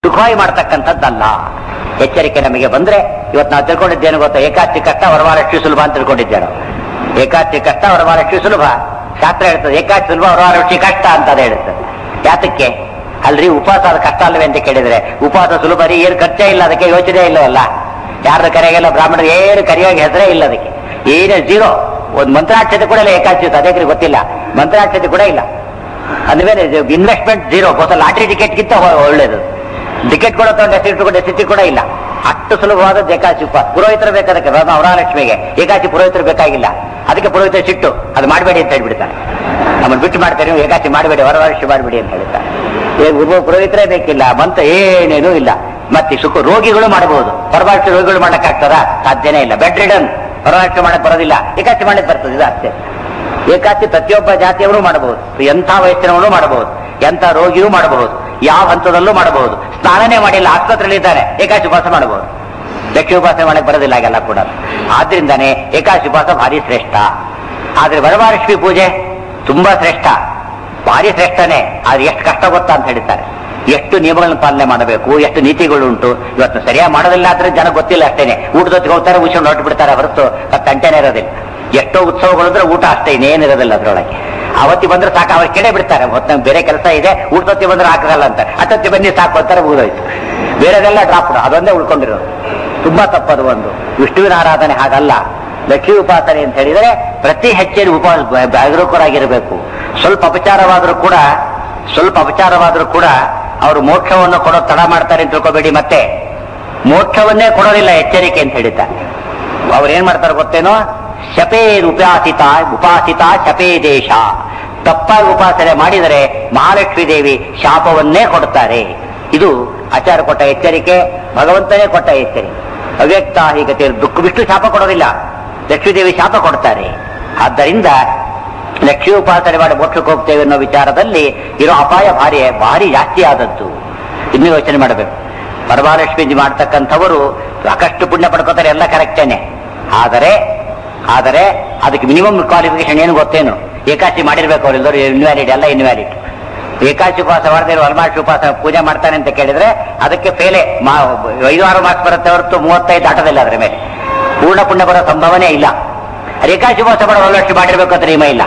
ಸುಖವಾಗಿ ಮಾಡ್ತಕ್ಕಂಥದ್ದಲ್ಲ ಎಚ್ಚರಿಕೆ ನಮಗೆ ಬಂದ್ರೆ ಇವತ್ತು ನಾವು ತಿಳ್ಕೊಂಡಿದ್ದೇನು ಗೊತ್ತಾ ಏಕಾಚಿ ಕಷ್ಟ ವರಮಹಾಲಕ್ಷ್ಮಿ ಸುಲಭ ಅಂತ ತಿಳ್ಕೊಂಡಿದ್ದೇವೆ ಏಕಾಚಿ ಕಷ್ಟ ವರಮಹಾಲಕ್ಷ್ಮಿ ಸುಲಭ ಶಾಸ್ತ್ರ ಹೇಳ್ತದೆ ಏಕಾಚಿ ಸುಲಭ ವರಮಹಾಲಕ್ಷ್ಮಿ ಕಷ್ಟ ಅಂತ ಅದು ಹೇಳ್ತದೆ ಯಾತಕ್ಕೆ ಅಲ್ರಿ ಉಪವಾಸ ಅದು ಕಷ್ಟ ಅಲ್ವೇ ಅಂತ ಕೇಳಿದ್ರೆ ಉಪವಾಸ ಸುಲಭ ರೀ ಏನು ಖರ್ಚೇ ಇಲ್ಲ ಅದಕ್ಕೆ ಯೋಚನೆ ಇಲ್ಲವಲ್ಲ ಯಾರ ಕರೆಯಾಗೆಲ್ಲ ಬ್ರಾಹ್ಮಣರು ಏನು ಕರೆಯಾಗಿ ಹೆಸರೇ ಇಲ್ಲ ಅದಕ್ಕೆ ಏನೇ ಜೀರೋ ಒಂದು ಮಂತ್ರಾಕ್ಷತೆ ಕೂಡ ಇಲ್ಲ ಏಕಾಚಿ ಅದಕ್ಕೆ ಗೊತ್ತಿಲ್ಲ ಮಂತ್ರಾಕ್ಷತೆ ಕೂಡ ಇಲ್ಲ ಅಂದ್ಮೇಲೆ ಇನ್ವೆಸ್ಟ್ಮೆಂಟ್ ಜೀರೋ ಹೊಸ ಲಾಟ್ರಿ ಟಿಕೆಟ್ಗಿಂತ ಒಳ್ಳೇದು ಟಿಕೆಟ್ ಕೂಡ ತಗೊಂಡು ಹೆಸರು ಇಟ್ಟುಕೊಂಡು ಹೆಸರು ಕೂಡ ಇಲ್ಲ ಅಷ್ಟು ಸುಲಭವಾದ ಏಕಾಚಿ ಉಪವಾಸ ಪುರೋಹಿತರು ಬೇಕಾದಕ್ಕೆ ವರಲಕ್ಷ್ಮಿಗೆ ಏಕಾಚಿ ಪುರೋಹಿತರು ಬೇಕಾಗಿಲ್ಲ ಅದಕ್ಕೆ ಪುರೋಹಿತರ ಸಿಟ್ಟು ಅದು ಮಾಡಬೇಡಿ ಅಂತ ಹೇಳ್ಬಿಡ್ತಾರೆ ನಮ್ಮನ್ನು ಬಿಟ್ಟು ಮಾಡ್ತಾರೆ ನೀವು ಏಕಾಚಿ ಮಾಡಬೇಡಿ ವರಲಕ್ಷ್ಮಿ ಮಾಡಬೇಡಿ ಅಂತ ಹೇಳ್ತಾರೆ ಏ ಒಬ್ಬ ಪುರೋಹಿತರೇ ಬೇಕಿಲ್ಲ ಮಂತ ಏನೇನೂ ಇಲ್ಲ ಮತ್ತೆ ಸುಖ ರೋಗಿಗಳು ಮಾಡಬಹುದು ಪರಭಾಷೆ ರೋಗಿಗಳು ಮಾಡಕ್ಕಾಗ್ತದ ಸಾಧ್ಯನೇ ಇಲ್ಲ ಬೆಡ್ ರಿಡನ್ ವರಲಕ್ಷ್ಮಿ ಮಾಡಕ್ ಬರೋದಿಲ್ಲ ಏಕಾಚಿ ಮಾಡಕ್ ಬರ್ತದೆ ಇದು ಅಷ್ಟೇ ಏಕಾಚಿ ಪ್ರತಿಯೊಬ್ಬ ಜಾತಿಯವರು ಮಾಡಬಹುದು ಎಂಥ ವಯಸ್ಸಿನವನು ಮಾಡಬಹುದು ಎಂಥ ರೋಗಿಯೂ ಮಾಡಬಹುದು ಯಾವ ಹಂತದಲ್ಲೂ ಮಾಡಬಹುದು ಸ್ನಾನನೇ ಮಾಡಿಲ್ಲ ಆಸ್ಪತ್ರೆಯಲ್ಲಿ ಇದ್ದಾನೆ ಏಕಾಚಿ ಉಪವಾಸ ಮಾಡಬಹುದು ಲಕ್ಷ್ಮಿ ಉಪವಾಸ ಮಾಡಕ್ ಬರೋದಿಲ್ಲ ಹಾಗೆಲ್ಲ ಕೂಡ ಆದ್ರಿಂದಾನೇ ಏಕಾಚಿ ಉಪವಾಸ ಭಾರಿ ಶ್ರೇಷ್ಠ ಆದ್ರೆ ವರಮಹಾಲಕ್ಷ್ಮಿ ಪೂಜೆ ತುಂಬಾ ಶ್ರೇಷ್ಠ ಭಾರಿ ಶ್ರೇಷ್ಠನೇ ಆದ್ರೆ ಎಷ್ಟು ಕಷ್ಟ ಗೊತ್ತಾ ಅಂತ ಹೇಳ್ತಾರೆ ಎಷ್ಟು ನಿಯಮಗಳನ್ನು ಪಾಲನೆ ಮಾಡಬೇಕು ಎಷ್ಟು ನೀತಿಗಳು ಉಂಟು ಇವತ್ತು ಸರಿಯಾಗಿ ಮಾಡೋದಿಲ್ಲ ಆದ್ರೆ ಜನ ಗೊತ್ತಿಲ್ಲ ಅಷ್ಟೇನೆ ಊಟದೊತ್ತಿಗೆ ಹೋಗ್ತಾರೆ ಉಚ್ಕೊಂಡು ಹೊರಟು ಬಿಡ್ತಾರೆ ಹೊರತು ತಂಟೆನೇ ಇರೋದಿಲ್ಲ ಎಷ್ಟೋ ಉತ್ಸವಗಳು ಅಂದ್ರೆ ಊಟ ಅಷ್ಟೇ ಇನ್ನೇನಿರೋದಿಲ್ಲ ಅದ್ರೊಳಗೆ ಅವತ್ತಿ ಬಂದ್ರೆ ಸಾಕು ಅವ್ರು ಕೆಡೆ ಬಿಡ್ತಾರೆ ಹೊತ್ತ ಬೇರೆ ಕೆಲಸ ಇದೆ ಊಟದೊತ್ತಿ ಬಂದ್ರೆ ಹಾಕಲ್ಲ ಅಂತ ಅತ್ತೊತ್ತಿ ಬನ್ನಿ ಸಾಕು ಅಂತಾರೆ ಮುಗಿದೋಯ್ತು ಬೇರೆದೆಲ್ಲ ಡ್ರಾಪ್ ಅದೊಂದೇ ಉಳ್ಕೊಂಡಿರೋದು ತುಂಬಾ ತಪ್ಪದು ಒಂದು ವಿಷ್ಣುವಿನ ಆರಾಧನೆ ಹಾಗಲ್ಲ ಲಕ್ಷ್ಮೀ ಉಪಾಸನೆ ಅಂತ ಹೇಳಿದರೆ ಪ್ರತಿ ಹೆಜ್ಜೆಯಲ್ಲಿ ಉಪವಾಸ ಜಾಗರೂಕರಾಗಿರಬೇಕು ಸ್ವಲ್ಪ ಅಪಚಾರವಾದರೂ ಕೂಡ ಸ್ವಲ್ಪ ಅಪಚಾರವಾದರೂ ಕೂಡ ಅವರು ಮೋಕ್ಷವನ್ನು ಕೊಡೋ ತಡ ಮಾಡ್ತಾರೆ ಅಂತ ತಿಳ್ಕೊಬೇಡಿ ಮತ್ತೆ ಮೋಕ್ಷವನ್ನೇ ಕೊಡೋದಿಲ್ಲ ಎಚ್ಚರಿಕೆ ಅಂತ ಹೇಳಿದ್ದಾರೆ ಅವ್ರು ಏನ್ ಮಾಡ್ತಾರೆ ಗೊತ್ತೇನೋ ಶಪೇದ್ ಉಪಾಸಿತ ಉಪಾಸಿತ ಶಪೇ ದೇಶ ತಪ್ಪಾಗಿ ಉಪಾಸನೆ ಮಾಡಿದರೆ ಮಹಾಲಕ್ಷ್ಮೀ ದೇವಿ ಶಾಪವನ್ನೇ ಕೊಡ್ತಾರೆ ಇದು ಆಚಾರ ಕೊಟ್ಟ ಎಚ್ಚರಿಕೆ ಭಗವಂತನೇ ಕೊಟ್ಟ ಎಚ್ಚರಿಕೆ ಅವ್ಯಕ್ತ ಹೀಗತೆ ದುಃಖ ಬಿಟ್ಟು ಶಾಪ ಕೊಡೋದಿಲ್ಲ ಲಕ್ಷ್ಮೀದೇವಿ ಶಾಪ ಕೊಡ್ತಾರೆ ಆದ್ದರಿಂದ ಲಕ್ಷ್ಮೀ ಉಪಾಸನೆ ಮಾಡಿ ಮೋಕ್ಷಕ್ಕೆ ಹೋಗ್ತೇವೆ ಅನ್ನೋ ವಿಚಾರದಲ್ಲಿ ಇರೋ ಅಪಾಯ ಭಾರಿ ಭಾರಿ ಜಾಸ್ತಿ ಆದದ್ದು ಇನ್ನು ಯೋಚನೆ ಮಾಡಬೇಕು ಪರಮಹಾಲಕ್ಷ್ಮಿ ಮಾಡ್ತಕ್ಕಂಥವರು ಸಾಕಷ್ಟು ಪುಣ್ಯ ಪಡ್ಕೋತಾರೆ ಎಲ್ಲ ಕರೆಕ್ಟೇನೆ ಆದರೆ ಆದರೆ ಅದಕ್ಕೆ ಮಿನಿಮಮ್ ಕ್ವಾಲಿಫಿಕೇಶನ್ ಏನು ಗೊತ್ತೇನು ಏಕಾಚಿ ಮಾಡಿರ್ಬೇಕು ಅವರೆಲ್ಲರೂ ಇನ್ವ್ಯಾಲಿಡ್ ಎಲ್ಲ ಇನ್ವ್ಯಾಲಿಡ್ ಏಕಾಚಿ ಉಪವಾಸ ಮಾಡದೇ ವರಮಾಕ್ಷಿ ಉಪವಾಸ ಪೂಜೆ ಮಾಡ್ತಾನೆ ಅಂತ ಕೇಳಿದ್ರೆ ಅದಕ್ಕೆ ಫೇಲೆ ಮಾ ಐದು ಆರು ಮಾರ್ಕ್ಸ್ ಬರುತ್ತೆ ಹೊರತು ಮೂವತ್ತೈದು ದಾಟದಿಲ್ಲ ಅದ್ರ ಮೇಲೆ ಪೂರ್ಣ ಪುಣ್ಯ ಬರೋ ಸಂಭವನೆ ಇಲ್ಲ ಏಕಾಚಿ ಉಪವಾಸ ಮಾಡೋ ವರಲಕ್ಷ್ಮಿ ಮಾಡಿರ್ಬೇಕು ಅಂತ ನಿಯಮ ಇಲ್ಲ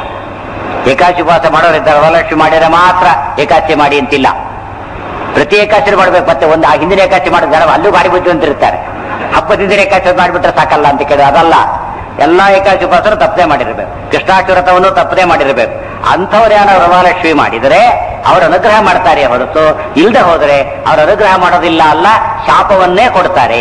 ಏಕಾಚಿ ಉಪವಾಸ ಮಾಡೋರಿದ್ದಾರೆ ವರಲಕ್ಷ್ಮಿ ಮಾಡಿದ್ರೆ ಮಾತ್ರ ಏಕಾಚಿ ಮಾಡಿ ಅಂತಿಲ್ಲ ಪ್ರತಿ ಏಕಾಚಿ ಮಾಡ್ಬೇಕು ಮತ್ತೆ ಒಂದು ಆ ಹಿಂದಿನ ಏಕಾಚಿ ಮಾಡಿದ ಜನ ಅಲ್ಲೂ ಗಾಡಿ ಬುದ್ಧಿ ಅಂತ ಇರ್ತಾರೆ ಹಬ್ಬದ ಹಿಂದಿನ ಏಕಾಚಿ ಮಾಡಿಬಿಟ್ರೆ ಸಾಕಲ್ಲ ಅಂತ ಕೇಳಿದ್ರೆ ಅದಲ್ಲ ಎಲ್ಲಾ ಏಕಾಚಿ ಉಪವಾಸರು ತಪ್ಪದೆ ಮಾಡಿರಬೇಕು ಕೃಷ್ಣಾಷ್ಟಿ ವ್ರತವನ್ನು ತಪ್ಪದೆ ಮಾಡಿರಬೇಕು ಅಂಥವ್ರು ಯಾರು ವರಮಹಾಲಕ್ಷ್ಮಿ ಮಾಡಿದರೆ ಅವರ ಅನುಗ್ರಹ ಮಾಡ್ತಾರೆ ಹೊರತು ಇಲ್ಲದೆ ಹೋದರೆ ಅವರ ಅನುಗ್ರಹ ಮಾಡೋದಿಲ್ಲ ಅಲ್ಲ ಶಾಪವನ್ನೇ ಕೊಡ್ತಾರೆ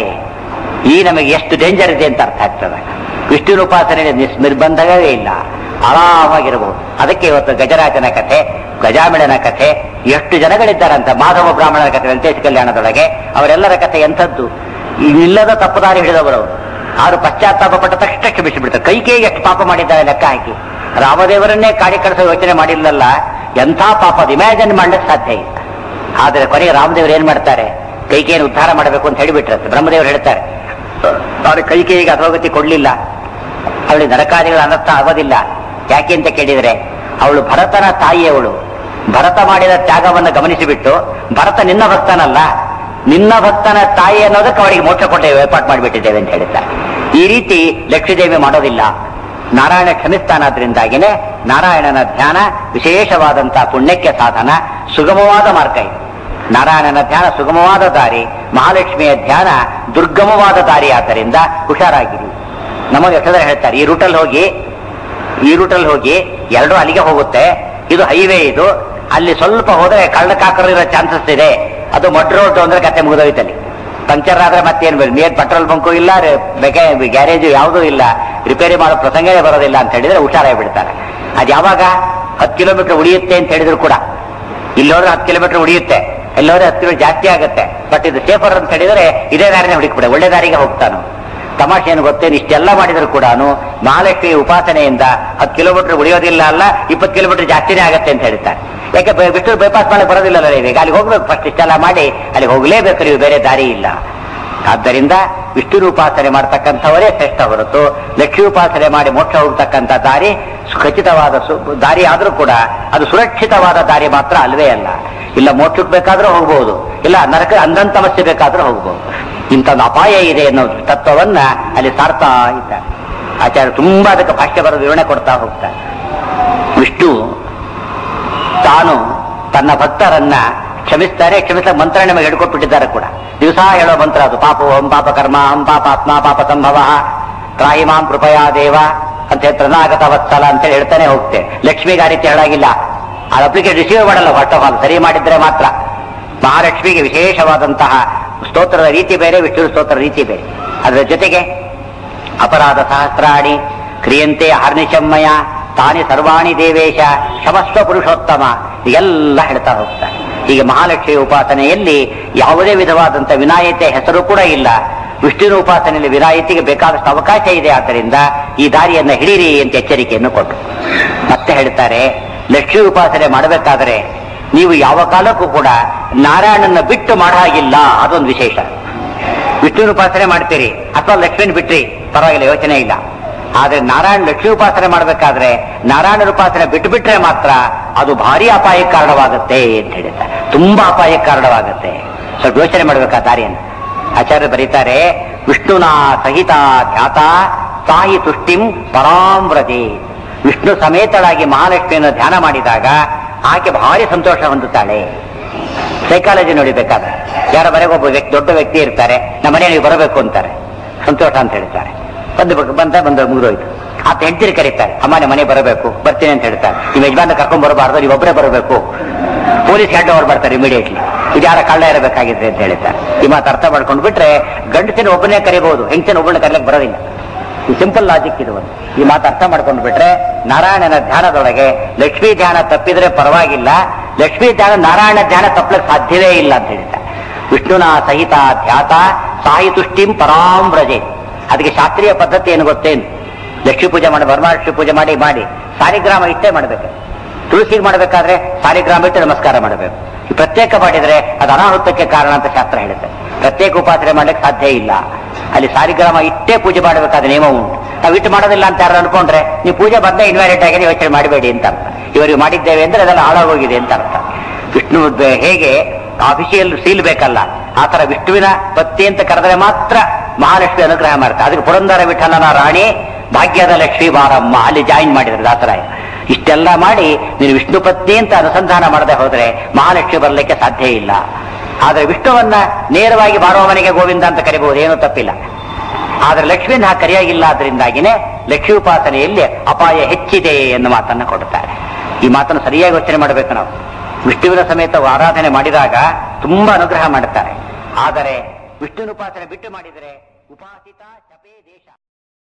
ಈ ನಮಗೆ ಎಷ್ಟು ಡೇಂಜರ್ ಇದೆ ಅಂತ ಅರ್ಥ ಆಗ್ತದೆ ವಿಷ್ಣುವಿನ ಉಪಾಸನೆ ನಿಸ್- ನಿರ್ಬಂಧವೇ ಇಲ್ಲ ಆರಾಮಾಗಿರಬಹುದು ಅದಕ್ಕೆ ಇವತ್ತು ಗಜರಾಜನ ಕಥೆ ಗಜಾಮಿಳನ ಕಥೆ ಎಷ್ಟು ಜನಗಳಿದ್ದಾರಂತ ಮಾಧವ ಬ್ರಾಹ್ಮಣನ ಕಥೆ ವೆಂಕಟೇಶ ಕಲ್ಯಾಣದೊಳಗೆ ಅವರೆಲ್ಲರ ಕಥೆ ಎಂಥದ್ದು ಇಲ್ಲದ ತಪ್ಪುದಾರಿ ಹಿಡಿದವರು ಅವರು ಪಶ್ಚಾತ್ತಾಪ ಪಟ್ಟ ತಕ್ಷಣ ಕ್ಷಮಿಸಿಬಿಡ್ತಾರೆ ಕೈಕೇಯಿಗೆ ಎಷ್ಟು ಪಾಪ ಮಾಡಿದ್ದಾರೆ ಲೆಕ್ಕ ಹಾಕಿ ರಾಮದೇವರನ್ನೇ ಕಾಡಿ ಕಳಿಸೋ ಯೋಚನೆ ಮಾಡಿಲ್ಲಲ್ಲ ಎಂಥ ಪಾಪ ಅದು ಇಮ್ಯಾಜಿನ್ ಮಾಡ್ಲಿಕ್ಕೆ ಸಾಧ್ಯ ಇಲ್ಲ ಆದರೆ ಕೊನೆಗೆ ರಾಮದೇವರು ಏನ್ ಮಾಡ್ತಾರೆ ಕೈಕೇಯನ್ನು ಉದ್ಧಾರ ಮಾಡಬೇಕು ಅಂತ ಹೇಳಿಬಿಟ್ರಂತೆ ಬ್ರಹ್ಮದೇವರು ಹೇಳ್ತಾರೆ ಅವ್ರ ಕೈಕೇಯಿಗೆ ಅಧೋಗತಿ ಕೊಡ್ಲಿಲ್ಲ ಅವಳಿಗೆ ನರಕಾದಿಗಳ ಅನರ್ಥ ಆಗೋದಿಲ್ಲ ಯಾಕೆ ಅಂತ ಕೇಳಿದರೆ ಅವಳು ಭರತನ ತಾಯಿಯವಳು ಭರತ ಮಾಡಿದ ತ್ಯಾಗವನ್ನು ಗಮನಿಸಿಬಿಟ್ಟು ಭರತ ನಿನ್ನ ಭಕ್ತನಲ್ಲ ನಿನ್ನ ಭಕ್ತನ ತಾಯಿ ಅನ್ನೋದಕ್ಕೆ ಅವಳಿಗೆ ಮೋಕ್ಷ ಕೊಟ್ಟೆ ಏರ್ಪಾಟ್ ಮಾಡಿಬಿಟ್ಟಿದ್ದೇವೆ ಅಂತ ಹೇಳ್ತಾರೆ ಈ ರೀತಿ ಲಕ್ಷ್ಮೀದೇವಿ ಮಾಡೋದಿಲ್ಲ ನಾರಾಯಣ ಕ್ಷಮಿಸ್ತಾನಾದ್ರಿಂದಾಗಿನೇ ನಾರಾಯಣನ ಧ್ಯಾನ ವಿಶೇಷವಾದಂತಹ ಪುಣ್ಯಕ್ಕೆ ಸಾಧನ ಸುಗಮವಾದ ಮಾರ್ಗ ಇದು ನಾರಾಯಣನ ಧ್ಯಾನ ಸುಗಮವಾದ ದಾರಿ ಮಹಾಲಕ್ಷ್ಮಿಯ ಧ್ಯಾನ ದುರ್ಗಮವಾದ ದಾರಿ ಆದ್ದರಿಂದ ಹುಷಾರಾಗಿರಿ ನಮಗೆ ಎಷ್ಟಂದ್ರೆ ಹೇಳ್ತಾರೆ ಈ ರೂಟಲ್ಲಿ ಹೋಗಿ ಈ ರೂಟಲ್ಲಿ ಹೋಗಿ ಎರಡು ಅಲ್ಲಿಗೆ ಹೋಗುತ್ತೆ ಇದು ಹೈವೇ ಇದು ಅಲ್ಲಿ ಸ್ವಲ್ಪ ಹೋದ್ರೆ ಕಳ್ಳ ಕಾಕರು ಇರೋ ಚಾನ್ಸಸ್ ಇದೆ ಅದು ಮಡ್ ರೋಡ್ ಅಂದ್ರೆ ಕತೆ ಮುಗಿದೋಯ್ತಲ್ಲಿ ಪಂಕ್ಚರ್ ಆದ್ರೆ ಮತ್ತೇನು ಬೇರೆ ನೀರ್ ಪೆಟ್ರೋಲ್ ಬಂಕು ಇಲ್ಲ ಗ್ಯಾರೇಜು ಯಾವುದೂ ಇಲ್ಲ ರಿಪೇರಿ ಮಾಡೋ ಪ್ರಸಂಗವೇ ಬರೋದಿಲ್ಲ ಅಂತ ಹೇಳಿದ್ರೆ ಹುಷಾರಾಗಿ ಬಿಡ್ತಾರೆ ಅದು ಯಾವಾಗ ಹತ್ತು ಕಿಲೋಮೀಟರ್ ಉಳಿಯುತ್ತೆ ಅಂತ ಹೇಳಿದ್ರು ಕೂಡ ಇಲ್ಲೋದ್ರೆ ಹತ್ತು ಕಿಲೋಮೀಟರ್ ಉಳಿಯುತ್ತೆ ಎಲ್ಲೋದ್ರೆ ಹತ್ತು ಕಿಲೋಮೀಟರ್ ಜಾಸ್ತಿ ಆಗುತ್ತೆ ಬಟ್ ಇದು ಸೇಫರ್ ಅಂತ ಹೇಳಿದ್ರೆ ಇದೇ ದಾರಿನೇ ಹುಡುಕ್ಬಿಡೆ ಒಳ್ಳೆ ದಾರಿಗೆ ಹೋಗ್ತಾನು ತಮಾಷೆ ಏನು ಗೊತ್ತೇನು ಇಷ್ಟೆಲ್ಲ ಮಾಡಿದ್ರು ಕೂಡ ಮಹಾಲಕ್ಷ್ಮಿ ಉಪಾಸನೆಯಿಂದ ಹತ್ತು ಕಿಲೋಮೀಟರ್ ಉಳಿಯೋದಿಲ್ಲ ಅಲ್ಲ ಇಪ್ಪತ್ತು ಕಿಲೋಮೀಟರ್ ಜಾಸ್ತಿನೇ ಆಗುತ್ತೆ ಅಂತ ಹೇಳ್ತಾರೆ ಯಾಕೆ ಬ- ಬಿಟ್ಟು ಬೈಪಾಸ್ ಮಾಡಕ್ಕೆ ಬರೋದಿಲ್ಲ ಈಗ ಅಲ್ಲಿಗೆ ಹೋಗ್ಬೇಕು ಫಸ್ಟ್ ಇಷ್ಟೆಲ್ಲ ಮಾಡಿ ಅಲ್ಲಿಗೆ ಹೋಗಲೇಬೇಕು ನೀವು ಬೇರೆ ದಾರಿ ಇಲ್ಲ ಆದ್ದರಿಂದ ವಿಷ್ಣು ಉಪಾಸನೆ ಮಾಡ್ತಕ್ಕಂಥವರೇ ಶ್ರೇಷ್ಠ ಹೊರತು ಲಕ್ಷ್ಮೀ ಉಪಾಸನೆ ಮಾಡಿ ಮೋಕ್ಷ ಹೋಗ್ತಕ್ಕಂಥ ದಾರಿ ಸು- ಖಚಿತವಾದ ಸು- ದಾರಿ ಆದರೂ ಕೂಡ ಅದು ಸುರಕ್ಷಿತವಾದ ದಾರಿ ಮಾತ್ರ ಅಲ್ವೇ ಅಲ್ಲ ಇಲ್ಲ ಮೋಕ್ಷಕ್ಕೆ ಬೇಕಾದ್ರೂ ಹೋಗ್ಬೋದು ಇಲ್ಲ ನರಕ ಅಂದಂತಮಸ್ಯೆ ಬೇಕಾದ್ರೂ ಹೋಗ್ಬೋದು ಇಂಥದ್ದು ಅಪಾಯ ಇದೆ ಅನ್ನೋ ತತ್ವವನ್ನ ಅಲ್ಲಿ ಸಾರ್ತಾ ಇದ್ದಾರೆ ಆಚಾರ್ಯ ತುಂಬಾ ಅದಕ್ಕೆ ಭಾಷ್ಯ ಬರೆದು ವಿವರಣೆ ಕೊಡ್ತಾ ಹೋಗ್ತಾರೆ ವಿಷ್ಣು ತಾನು ತನ್ನ ಭಕ್ತರನ್ನ ಕ್ಷಮಿಸ್ತಾರೆ ಕ್ಷಮಿಸ ಮಂತ್ರ ನಮಗೆ ಹಿಡ್ಕೊಟ್ಬಿಟ್ಟಿದ್ದಾರೆ ಕೂಡ ದಿವಸ ಹೇಳೋ ಮಂತ್ರ ಅದು ಪಾಪ ಓಂ ಪಾಪ ಕರ್ಮ ಹಂ ಪಾಪಾತ್ಮ ಪಾಪ ಸಂಭವ ತ್ರಾಹಿ ಮಾಂ ಕೃಪಯಾ ದೇವ ಅಂತ ಹೇಳಿ ತೃಣಾಗತ ವತ್ಸಲ ಅಂತ ಹೇಳಿ ಹೇಳ್ತಾನೆ ಹೋಗ್ತೆ ಲಕ್ಷ್ಮಿಗೆ ಆ ರೀತಿ ಹೇಳಾಗಿಲ್ಲ ಆ ಅಪ್ಲಿಕೇಶನ್ ರಿಸೀವ್ ಮಾಡಲ್ಲ ಫಸ್ಟ್ ಆಫ್ ಆಲ್ ಸರಿ ಮಾಡಿದ್ರೆ ಮಾತ್ರ ಮಹಾಲಕ್ಷ್ಮಿಗೆ ವಿಶೇಷವಾದಂತಹ ಸ್ತೋತ್ರದ ರೀತಿ ಬೇರೆ ವಿಷ್ಣು ಸ್ತೋತ್ರದ ರೀತಿ ಬೇರೆ ಅದರ ಜೊತೆಗೆ ಅಪರಾಧ ಸಹಸ್ರಾಣಿ ಕ್ರಿಯಂತೆ ಹರ್ನಿಶಮ್ಮಯ ತಾನಿ ಸರ್ವಾಣಿ ದೇವೇಶ ಶಮಸ್ವ ಪುರುಷೋತ್ತಮ ಎಲ್ಲ ಹೇಳ್ತಾ ಹೋಗ್ತಾರೆ ಹೀಗೆ ಮಹಾಲಕ್ಷ್ಮಿ ಉಪಾಸನೆಯಲ್ಲಿ ಯಾವುದೇ ವಿಧವಾದಂಥ ವಿನಾಯಿತಿಯ ಹೆಸರು ಕೂಡ ಇಲ್ಲ ವಿಷ್ಣುವಿನ ಉಪಾಸನೆಯಲ್ಲಿ ವಿನಾಯಿತಿಗೆ ಬೇಕಾದಷ್ಟು ಅವಕಾಶ ಇದೆ ಆದ್ದರಿಂದ ಈ ದಾರಿಯನ್ನ ಹಿಡೀರಿ ಅಂತ ಎಚ್ಚರಿಕೆಯನ್ನು ಕೊಟ್ಟರು ಮತ್ತೆ ಹೇಳ್ತಾರೆ ಲಕ್ಷ್ಮಿ ಉಪಾಸನೆ ಮಾಡಬೇಕಾದರೆ ನೀವು ಯಾವ ಕಾಲಕ್ಕೂ ಕೂಡ ನಾರಾಯಣನ ಬಿಟ್ಟು ಮಾಡೋ ಹಾಗಿಲ್ಲ ಅದೊಂದು ವಿಶೇಷ ವಿಷ್ಣುವಿನ ಉಪಾಸನೆ ಮಾಡ್ತೀರಿ ಅಥವಾ ಲಕ್ಷ್ಮೀನ ಬಿಟ್ರಿ ಪರವಾಗಿಲ್ಲ ಯೋಚನೆ ಇಲ್ಲ ಆದ್ರೆ ನಾರಾಯಣ ಲಕ್ಷ್ಮಿ ಉಪಾಸನೆ ಮಾಡಬೇಕಾದ್ರೆ ನಾರಾಯಣನ ಉಪಾಸನೆ ಬಿಟ್ಟು ಬಿಟ್ರೆ ಮಾತ್ರ ಅದು ಭಾರಿ ಅಪಾಯಕ್ಕೆ ಕಾರಣವಾಗುತ್ತೆ ಅಂತ ಹೇಳಿದ್ದಾರೆ ತುಂಬಾ ಅಪಾಯಕ್ಕೆ ಕಾರಣವಾಗುತ್ತೆ ಸ್ವಲ್ಪ ಯೋಚನೆ ಮಾಡಬೇಕಾ ದಾರಿಯನ್ನು ಆಚಾರ್ಯ ಬರೀತಾರೆ ವಿಷ್ಣುನ ಸಹಿತ ಧ್ಯಾತ ಸಾಹಿ ತುಷ್ಟಿಂ ಪರಾಮ್ರಜೆ ವಿಷ್ಣು ಸಮೇತಳಾಗಿ ಮಹಾಲಕ್ಷ್ಮಿಯನ್ನು ಧ್ಯಾನ ಮಾಡಿದಾಗ ಆಕೆ ಭಾರಿ ಸಂತೋಷ ಹೊಂದುತ್ತಾಳೆ ಸೈಕಾಲಜಿ ನೋಡಿಬೇಕಾದ್ರೆ ಯಾರ ಮನೆಗೆ ಒಬ್ಬ ವ್ಯಕ್ತಿ ದೊಡ್ಡ ವ್ಯಕ್ತಿ ಇರ್ತಾರೆ ನಮ್ಮ ಮನೆ ನೀವು ಬರಬೇಕು ಅಂತಾರೆ ಸಂತೋಷ ಅಂತ ಹೇಳ್ತಾರೆ ಬಂದು ಬಂದ ಬಂದ ಮುಗಿದೋಯ್ತು ಆತ ಹೆಂಡತಿರಿ ಕರೀತಾರೆ ಅಮ್ಮ ನಿಮ್ಮ ಮನೆ ಬರಬೇಕು ಬರ್ತೀನಿ ಅಂತ ಹೇಳ್ತಾರೆ ನಿಮ್ಮ ಯಜಮಾನ ಕರ್ಕೊಂಡ್ ಬರಬಾರ್ದು ನೀವು ಒಬ್ಬರೇ ಬರಬೇಕು ಪೊಲೀಸ್ ಹೆಡ್ ಓವರ್ ಬರ್ತಾರೆ ಇಮಿಡಿಯೇಟ್ಲಿ ಇದು ಯಾರ ಕಳ್ಳ ಇರಬೇಕಾಗಿದೆ ಅಂತ ಹೇಳ್ತಾರೆ ಈ ಮಾತು ಅರ್ಥ ಮಾಡ್ಕೊಂಡು ಬಿಟ್ರೆ ಗಂಡಸಿನ ಒಬ್ಬನೇ ಕರಿಬಹುದು ಹೆಂಗಸಿನ ಒಬ್ಬನ ಕರೀಲಿಕ್ಕೆ ಬರೋದಿಲ್ಲ ಈ ಸಿಂಪಲ್ ಲಾಜಿಕ್ ಇದು ಒಂದು ಈ ಮಾತು ಅರ್ಥ ಮಾಡ್ಕೊಂಡು ಬಿಟ್ರೆ ನಾರಾಯಣನ ಧ್ಯಾನದೊಳಗೆ ಲಕ್ಷ್ಮೀ ಧ್ಯಾನ ತಪ್ಪಿದ್ರೆ ಪರವಾಗಿಲ್ಲ ಲಕ್ಷ್ಮೀ ಧ್ಯಾನ ನಾರಾಯಣ ಧ್ಯಾನ ತಪ್ಪಲಿಕ್ಕೆ ಸಾಧ್ಯವೇ ಇಲ್ಲ ಅಂತ ಹೇಳ್ತಾರೆ ವಿಷ್ಣುನ ಸಹಿತ ಧ್ಯಾತ ಸಾಯಿ ತುಷ್ಟಿಂ ಪರಾಂ ವ್ರಜೆ ಅದಕ್ಕೆ ಶಾಸ್ತ್ರೀಯ ಪದ್ಧತಿ ಏನು ಗೊತ್ತೇನು ಲಕ್ಷ್ಮೀ ಪೂಜೆ ಮಾಡಿ ವರಮಹಾಲಕ್ಷ್ಮಿ ಪೂಜೆ ಮಾಡಿ ಮಾಡಿ ಸಾಲಿಗ್ರಾಮ ಇಷ್ಟೇ ಮಾಡಬೇಕು ತುಳಸಿಗೆ ಮಾಡಬೇಕಾದ್ರೆ ಸಾಲಿಗ್ರಾಮ ಇಟ್ಟು ನಮಸ್ಕಾರ ಮಾಡಬೇಕು ಈ ಪ್ರತ್ಯೇಕ ಮಾಡಿದ್ರೆ ಅದು ಅನಾಹುತಕ್ಕೆ ಕಾರಣ ಅಂತ ಶಾಸ್ತ್ರ ಹೇಳುತ್ತೆ ಪ್ರತ್ಯೇಕ ಉಪಾಸನೆ ಮಾಡ್ಲಿಕ್ಕೆ ಸಾಧ್ಯ ಇಲ್ಲ ಅಲ್ಲಿ ಸಾಲಿಗ್ರಾಮ ಇಟ್ಟೇ ಪೂಜೆ ಮಾಡಬೇಕಾದ ನಿಯಮ ಉಂಟು ನಾವು ಇಟ್ಟು ಮಾಡೋದಿಲ್ಲ ಅಂತ ಯಾರು ಅನ್ಕೊಂಡ್ರೆ ನೀವು ಪೂಜೆ ಬಂದ ಇನ್ವ್ಯಾಲಿಡ್ ಆಗಿ ಯೋಚನೆ ಮಾಡಬೇಡಿ ಅಂತ ಅರ್ಥ ಇವರಿಗೆ ಮಾಡಿದ್ದೇವೆ ಅಂದ್ರೆ ಅದೆಲ್ಲ ಹಾಳಾಗೋಗಿದೆ ಅಂತ ಅರ್ಥ ವಿಷ್ಣು ಬ- ಹೇಗೆ ಅಫಿಷಿಯಲ್ ಸೀಲ್ ಬೇಕಲ್ಲ ಆ ತರ ವಿಷ್ಣುವಿನ ಪತ್ತಿ ಅಂತ ಕರೆದರೆ ಮಾತ್ರ ಮಹಾಲಕ್ಷ್ಮಿ ಅನುಗ್ರಹ ಮಾಡ್ತಾರೆ ಅದಕ್ಕೆ ಪುರಂದರ ವಿಠಲನ ರಾಣಿ ಭಾಗ್ಯದ ಲಕ್ಷ್ಮೀ ಬಾರಮ್ಮ ಅಲ್ಲಿ ಜಾಯಿನ್ ಮಾಡಿದ್ರು ದಾಸರಾಯ ಇಷ್ಟೆಲ್ಲ ಮಾಡಿ ನೀನು ವಿಷ್ಣು ಪತ್ನಿ ಅಂತ ಅನುಸಂಧಾನ ಮಾಡದೆ ಹೋದ್ರೆ ಮಹಾಲಕ್ಷ್ಮಿ ಬರಲಿಕ್ಕೆ ಸಾಧ್ಯ ಇಲ್ಲ ಆದ್ರೆ ವಿಷ್ಣುವನ್ನ ನೇರವಾಗಿ ಬಾರೋ ಮನೆಗೆ ಗೋವಿಂದ ಅಂತ ಕರಿಬಹುದು ಏನೂ ತಪ್ಪಿಲ್ಲ ಆದ್ರೆ ಲಕ್ಷ್ಮಿನ ಹಾಗೆ ಕರೆಯಾಗಿಲ್ಲ ಆದ್ರಿಂದಾಗಿನೇ ಲಕ್ಷ್ಮೀ ಉಪಾಸನೆಯಲ್ಲಿ ಅಪಾಯ ಹೆಚ್ಚಿದೆ ಎನ್ನುವ ಮಾತನ್ನ ಕೊಡುತ್ತಾರೆ ಈ ಮಾತನ್ನು ಸರಿಯಾಗಿ ಯೋಚನೆ ಮಾಡಬೇಕು ನಾವು ವಿಷ್ಣುವಿನ ಸಮೇತ ಆರಾಧನೆ ಮಾಡಿದಾಗ ತುಂಬಾ ಅನುಗ್ರಹ ಮಾಡುತ್ತಾರೆ ಆದರೆ ವಿಷ್ಣುವಿನ ಉಪಾಸನೆ ಬಿಟ್ಟು ಮಾಡಿದರೆ ಉಪಾಸಿತ ಜಪೇ ದೇಶ